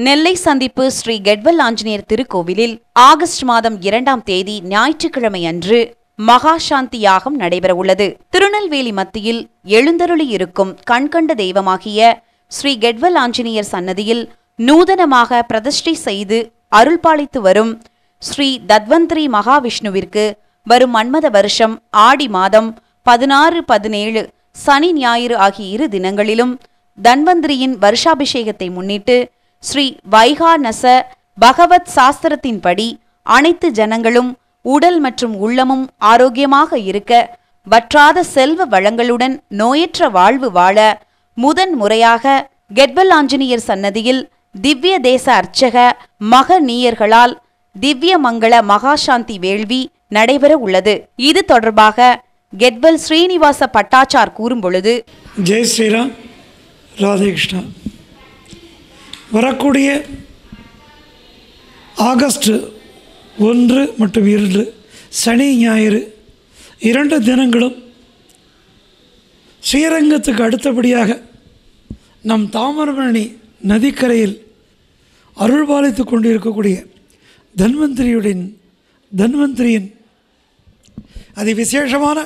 நெல்லை சந்திப்பு ஸ்ரீ கெட்வல் ஆஞ்சநேயர் திருக்கோவிலில் ஆகஸ்ட் மாதம் இரண்டாம் தேதி ஞாயிற்றுக்கிழமை அன்று மகா சாந்தி யாகம் நடைபெறவுள்ளது திருநெல்வேலி மத்தியில் எழுந்தருளி இருக்கும் கண்கண்ட தெய்வமாகிய ஸ்ரீ கெட்வல் ஆஞ்சநேயர் சன்னதியில் நூதனமாக பிரதிஷ்டை செய்து அருள்பாலித்து வரும் ஸ்ரீ தத்வந்திரி மகாவிஷ்ணுவிற்கு வரும் மன்மத வருஷம் ஆடி மாதம் பதினாறு பதினேழு சனி ஞாயிறு ஆகிய இரு தினங்களிலும் தன்வந்திரியின் வருஷாபிஷேகத்தை முன்னிட்டு ஸ்ரீ வைகாநச பகவத் சாஸ்திரத்தின்படி அனைத்து ஜனங்களும் உடல் மற்றும் உள்ளமும் ஆரோக்கியமாக இருக்க வற்றாத செல்வ வளங்களுடன் நோயற்ற வாழ்வு வாழ முதன் முறையாக கெட்வல் ஆஞ்சநேயர் சன்னதியில் திவ்ய தேச அர்ச்சக மக நீயர்களால் திவ்ய மங்கள மகாசாந்தி வேள்வி நடைபெற உள்ளது இது தொடர்பாக கெட்வல் ஸ்ரீனிவாச பட்டாச்சார் கூறும்பொழுது ஜெய் ஸ்ரீராம் ராதே கிருஷ்ணா வரக்கூடிய ஆகஸ்ட் ஒன்று மற்றும் இரண்டு சனி ஞாயிறு இரண்டு தினங்களும் ஸ்ரீரங்கத்துக்கு அடுத்தபடியாக நம் தாமிரபரணி நதிக்கரையில் அருள்பாலித்து கொண்டிருக்கக்கூடிய தன்வந்திரியுடன் தன்வந்திரியின் அதி விசேஷமான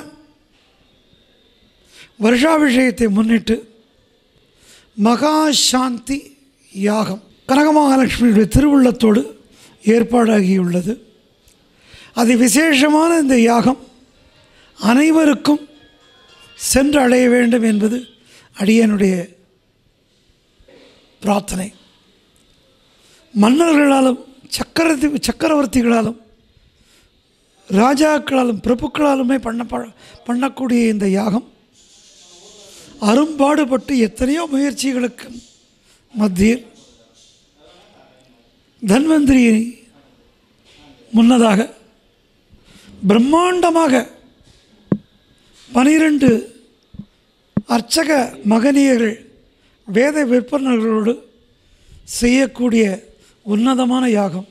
வருஷாபிஷேகத்தை முன்னிட்டு மகா சாந்தி யாகம் கனகமகாலட்சுமியுடைய திருவுள்ளத்தோடு ஏற்பாடாகியுள்ளது அது விசேஷமான இந்த யாகம் அனைவருக்கும் சென்று அடைய வேண்டும் என்பது அடியனுடைய பிரார்த்தனை மன்னர்களாலும் சக்கரவர்த்தி சக்கரவர்த்திகளாலும் ராஜாக்களாலும் பிரபுக்களாலுமே பண்ண பண்ணக்கூடிய இந்த யாகம் அரும்பாடுபட்டு எத்தனையோ முயற்சிகளுக்கு மத்தியில் தன்வந்திரி முன்னதாக பிரம்மாண்டமாக பனிரெண்டு அர்ச்சக மகனியர்கள் வேத விற்பனர்களோடு செய்யக்கூடிய உன்னதமான யாகம்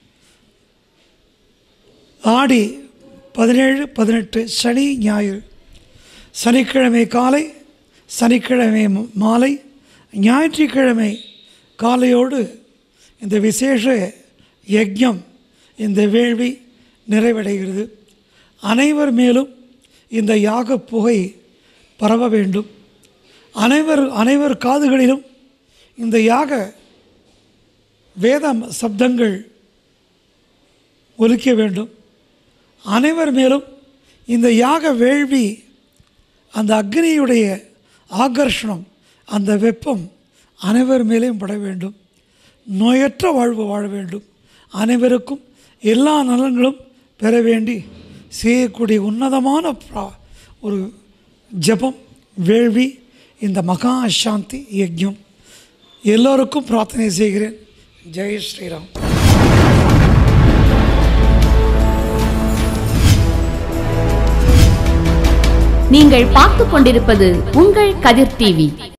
ஆடி பதினேழு பதினெட்டு சனி ஞாயிறு சனிக்கிழமை காலை சனிக்கிழமை ம- மாலை ஞாயிற்றுக்கிழமை காலையோடு இந்த விசேஷ யஜ்ஞம் இந்த வேள்வி நிறைவடைகிறது அனைவர் மேலும் இந்த யாக புகை பரவ வேண்டும் அனைவர் அனைவர் காதுகளிலும் இந்த யாக வேத சப்தங்கள் ஒலிக்க வேண்டும் அனைவர் மேலும் இந்த யாக வேள்வி அந்த அக்னியுடைய ஆகர்ஷணம் அந்த வெப்பம் அனைவர் மேலேயும் பட வேண்டும் நோயற்ற வாழ்வு வாழ வேண்டும் அனைவருக்கும் எல்லா நலன்களும் பெற வேண்டி செய்யக்கூடிய உன்னதமான பிரா- ஒரு ஜெபம் வேள்வி இந்த மகா சாந்தி யஜ்ஞம் எல்லோருக்கும் பிரார்த்தனை செய்கிறேன் ஜெய் ஸ்ரீராம் நீங்கள் பார்த்துக் கொண்டிருப்பது உங்கள் கதிர் டிவி